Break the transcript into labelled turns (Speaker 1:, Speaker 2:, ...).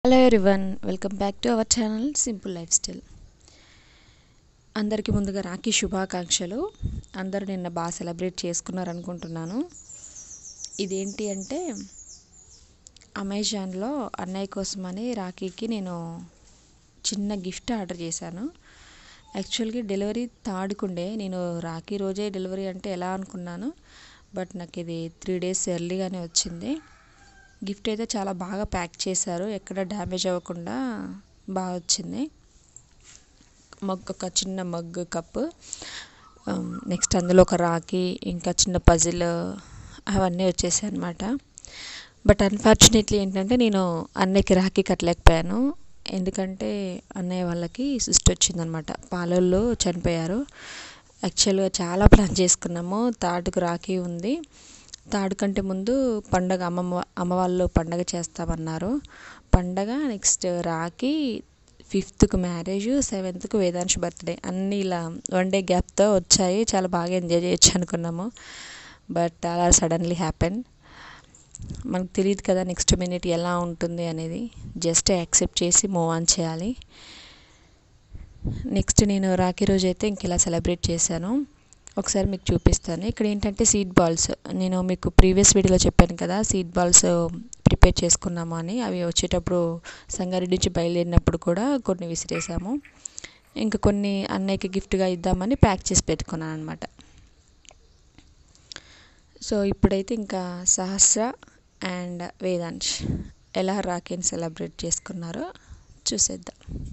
Speaker 1: hello everyone welcome back to our channel simple lifestyle అందరికీ ముందుగా రాఖీ శుభాకాంక్షలు అందరూ నిన్న బాగా సెలబ్రేట్ చేసుకున్నారు అనుకుంటున్నాను ఇదేంటి అంటే అమెజాన్లో అన్నయ్య కోసమని రాఖీకి నేను చిన్న గిఫ్ట్ ఆర్డర్ చేశాను యాక్చువల్గా డెలివరీ తాడుకుండే నేను రాఖీ రోజే డెలివరీ అంటే ఎలా అనుకున్నాను బట్ నాకు ఇది త్రీ డేస్ ఎర్లీగానే వచ్చింది గిఫ్ట్ అయితే చాలా బాగా ప్యాక్ చేశారు ఎక్కడ డ్యామేజ్ అవ్వకుండా బాగా వచ్చింది మగ్ ఒక చిన్న మగ్ కప్ నెక్స్ట్ అందులో ఒక రాఖీ ఇంకా చిన్న పజిల్ అవన్నీ వచ్చేసాయి అనమాట బట్ అన్ఫార్చునేట్లీ ఏంటంటే నేను అన్నయ్యకి రాఖీ కట్టలేకపోయాను ఎందుకంటే అన్నయ్య వాళ్ళకి సిస్ట్ వచ్చిందనమాట పాలల్లో చనిపోయారు యాక్చువల్గా చాలా ప్లాన్ చేసుకున్నాము తాటుకు రాఖీ ఉంది తాడు కంటే ముందు పండగ అమ్మమ్మ అమ్మ వాళ్ళు పండగ చేస్తామన్నారు పండగ నెక్స్ట్ రాఖీ ఫిఫ్త్కు మ్యారేజ్ సెవెంత్కు వేదాంశ్ బర్త్డే అన్నీ ఇలా వన్ డే గ్యాప్తో వచ్చాయి చాలా బాగా ఎంజాయ్ చేయొచ్చు అనుకున్నాము బట్ అలా సడన్లీ హ్యాపెన్ మనకు తెలియదు కదా నెక్స్ట్ మినిట్ ఎలా ఉంటుంది అనేది జస్ట్ యాక్సెప్ట్ చేసి మూవ్ ఆన్ చేయాలి నెక్స్ట్ నేను రాఖీ రోజు అయితే ఇంక ఇలా సెలబ్రేట్ చేశాను ఒకసారి మీకు చూపిస్తాను ఇక్కడ ఏంటంటే సీడ్ బాల్స్ నేను మీకు ప్రీవియస్ వీడియోలో చెప్పాను కదా సీడ్ బాల్స్ ప్రిపేర్ చేసుకున్నాము అని అవి వచ్చేటప్పుడు సంగారెడ్డి నుంచి బయలుదేరినప్పుడు కూడా కొన్ని విసిరేసాము ఇంకా కొన్ని అన్నయ్యకి గిఫ్ట్గా ఇద్దామని ప్యాక్ చేసి పెట్టుకున్నాను అనమాట సో ఇప్పుడైతే ఇంకా సహస్ర అండ్ వేదాంశ్ ఎలా రాఖీని సెలబ్రేట్ చేసుకున్నారో చూసేద్దాం